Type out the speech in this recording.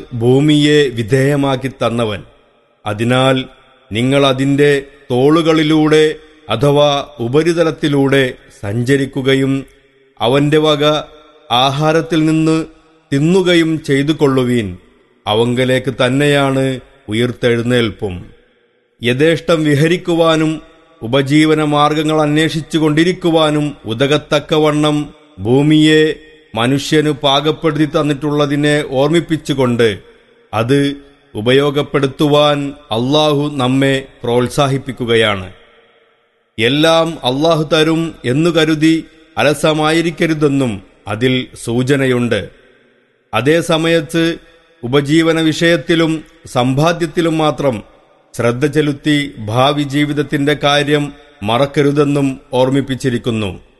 ഭൂമിയെ വിധേയമാക്കി തന്നവൻ അതിനാൽ നിങ്ങൾ അതിന്റെ തോളുകളിലൂടെ അഥവാ ഉപരിതലത്തിലൂടെ സഞ്ചരിക്കുകയും അവന്റെ വക ആഹാരത്തിൽ നിന്ന് തിന്നുകയും ചെയ്തു കൊള്ളുവീൻ അവങ്കലേക്ക് തന്നെയാണ് ഉയർത്തെഴുന്നേൽപ്പും യഥേഷ്ടം വിഹരിക്കുവാനും ഉപജീവന മാർഗങ്ങൾ അന്വേഷിച്ചു കൊണ്ടിരിക്കുവാനും ഉതകത്തക്കവണ്ണം ഭൂമിയെ മനുഷ്യന് പാകപ്പെടുത്തി തന്നിട്ടുള്ളതിനെ ഓർമ്മിപ്പിച്ചുകൊണ്ട് അത് ഉപയോഗപ്പെടുത്തുവാൻ അള്ളാഹു നമ്മെ പ്രോത്സാഹിപ്പിക്കുകയാണ് എല്ലാം അള്ളാഹു തരും എന്നു കരുതി അലസമായിരിക്കരുതെന്നും അതിൽ സൂചനയുണ്ട് അതേ സമയത്ത് ഉപജീവന വിഷയത്തിലും സമ്പാദ്യത്തിലും മാത്രം ശ്രദ്ധ ചെലുത്തി ഭാവി ജീവിതത്തിന്റെ കാര്യം മറക്കരുതെന്നും ഓർമ്മിപ്പിച്ചിരിക്കുന്നു